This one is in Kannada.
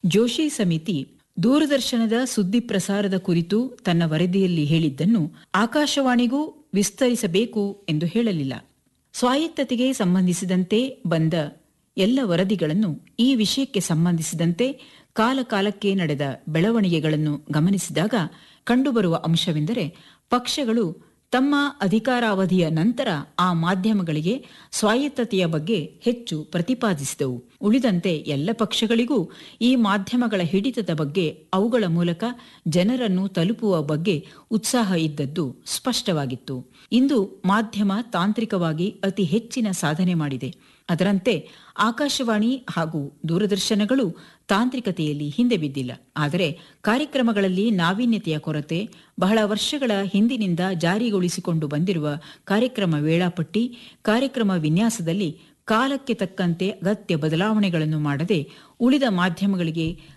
ಜೋಶಿ ಸಮಿತಿ ದೂರದರ್ಶನದ ಸುದ್ದಿ ಪ್ರಸಾರದ ಕುರಿತು ತನ್ನ ವರದಿಯಲ್ಲಿ ಹೇಳಿದ್ದನ್ನು ಆಕಾಶವಾಣಿಗೂ ವಿಸ್ತರಿಸಬೇಕು ಎಂದು ಹೇಳಲಿಲ್ಲ ಸ್ವಾಯತ್ತತೆಗೆ ಸಂಬಂಧಿಸಿದಂತೆ ಬಂದ ಎಲ್ಲ ವರದಿಗಳನ್ನು ಈ ವಿಷಯಕ್ಕೆ ಸಂಬಂಧಿಸಿದಂತೆ ಕಾಲಕಾಲಕ್ಕೆ ನಡೆದ ಬೆಳವಣಿಗೆಗಳನ್ನು ಗಮನಿಸಿದಾಗ ಕಂಡುಬರುವ ಅಂಶವೆಂದರೆ ಪಕ್ಷಗಳು ತಮ್ಮ ಅಧಿಕಾರಾವಧಿಯ ನಂತರ ಆ ಮಾಧ್ಯಮಗಳಿಗೆ ಸ್ವಾಯತ್ತತೆಯ ಬಗ್ಗೆ ಹೆಚ್ಚು ಪ್ರತಿಪಾದಿಸಿದವು ಉಳಿದಂತೆ ಎಲ್ಲ ಪಕ್ಷಗಳಿಗೂ ಈ ಮಾಧ್ಯಮಗಳ ಹಿಡಿತದ ಬಗ್ಗೆ ಅವುಗಳ ಮೂಲಕ ಜನರನ್ನು ತಲುಪುವ ಬಗ್ಗೆ ಉತ್ಸಾಹ ಇದ್ದದ್ದು ಸ್ಪಷ್ಟವಾಗಿತ್ತು ಇಂದು ಮಾಧ್ಯಮ ತಾಂತ್ರಿಕವಾಗಿ ಅತಿ ಹೆಚ್ಚಿನ ಸಾಧನೆ ಮಾಡಿದೆ ಅದರಂತೆ ಆಕಾಶವಾಣಿ ಹಾಗೂ ದೂರದರ್ಶನಗಳು ತಾಂತ್ರಿಕತೆಯಲ್ಲಿ ಹಿಂದೆ ಬಿದ್ದಿಲ್ಲ ಆದರೆ ಕಾರ್ಯಕ್ರಮಗಳಲ್ಲಿ ನಾವೀನ್ಯತೆಯ ಕೊರತೆ ಬಹಳ ವರ್ಷಗಳ ಹಿಂದಿನಿಂದ ಜಾರಿಗೊಳಿಸಿಕೊಂಡು ಬಂದಿರುವ ಕಾರ್ಯಕ್ರಮ ವೇಳಾಪಟ್ಟಿ ಕಾರ್ಯಕ್ರಮ ವಿನ್ಯಾಸದಲ್ಲಿ ಕಾಲಕ್ಕೆ ತಕ್ಕಂತೆ ಅಗತ್ಯ ಬದಲಾವಣೆಗಳನ್ನು ಮಾಡದೆ ಉಳಿದ ಮಾಧ್ಯಮಗಳಿಗೆ